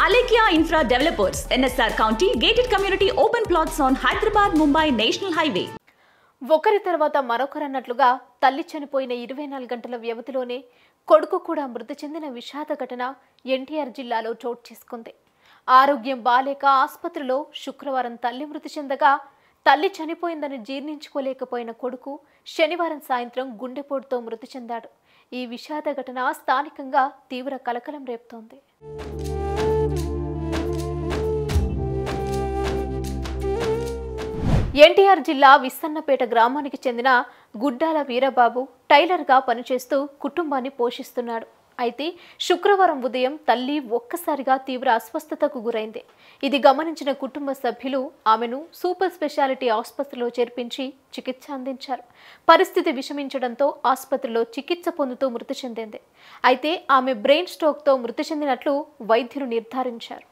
Alekia Infra Developers, NSR County, gated community open plots on Hyderabad Mumbai National Highway. ఒకరి తర్వాత మరొకరన్నట్లుగా తల్లి చనిపోయిన ఇరవై నాలుగు గంటల వ్యవధిలోనే కొడుకు కూడా మృతి చెందిన విషాద ఘటన ఎన్టీఆర్ జిల్లాలో చోటు చేసుకుంది ఆరోగ్యం బాలేక ఆసుపత్రిలో శుక్రవారం తల్లి మృతి చెందగా తల్లి చనిపోయిందని జీర్ణించుకోలేకపోయిన కొడుకు శనివారం సాయంత్రం గుండెపోటుతో మృతి చెందాడు ఈ విషాద ఘటన స్థానికంగా తీవ్ర కలకలం రేపుతోంది ఎన్టీఆర్ జిల్లా విస్సన్నపేట గ్రామానికి చెందిన గుడ్డాల వీరబాబు టైలర్గా పనిచేస్తూ కుటుంబాన్ని పోషిస్తున్నాడు అయితే శుక్రవారం ఉదయం తల్లి ఒక్కసారిగా తీవ్ర అస్వస్థతకు గురైంది ఇది గమనించిన కుటుంబ సభ్యులు ఆమెను సూపర్ స్పెషాలిటీ ఆసుపత్రిలో చేర్పించి చికిత్స అందించారు పరిస్థితి విషమించడంతో ఆసుపత్రిలో చికిత్స పొందుతూ మృతి చెందింది అయితే ఆమె బ్రెయిన్ స్ట్రోక్తో మృతి చెందినట్లు వైద్యులు నిర్ధారించారు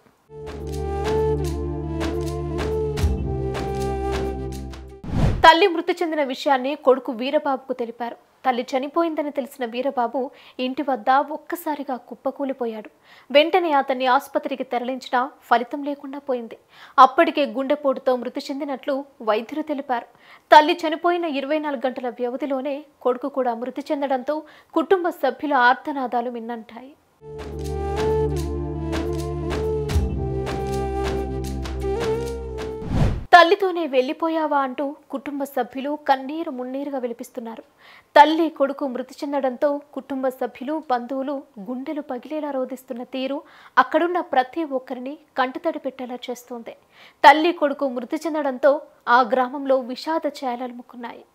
తల్లి మృతి చెందిన విషయాన్ని కొడుకు వీరబాబుకు తెలిపారు తల్లి చనిపోయిందని తెలిసిన వీరబాబు ఇంటి వద్ద ఒక్కసారిగా కుప్పకూలిపోయాడు వెంటనే అతన్ని ఆసుపత్రికి తరలించినా ఫలితం లేకుండా పోయింది అప్పటికే గుండెపోటుతో మృతి చెందినట్లు వైద్యులు తెలిపారు తల్లి చనిపోయిన ఇరవై నాలుగు గంటల వ్యవధిలోనే కొడుకు కూడా మృతి చెందడంతో కుటుంబ సభ్యుల ఆర్తనాదాలు మిన్నంటాయి తల్లితోనే వెళ్ళిపోయావా అంటూ కుటుంబ సభ్యులు కన్నీరు మున్నీరుగా విలిపిస్తున్నారు తల్లి కొడుకు మృతి చెందడంతో కుటుంబ సభ్యులు బంధువులు గుండెలు పగిలేలా రోధిస్తున్న తీరు అక్కడున్న ప్రతి ఒక్కరిని కంటతడి పెట్టేలా చేస్తోంది తల్లి కొడుకు మృతి చెందడంతో ఆ గ్రామంలో విషాద ఛాయలముకున్నాయి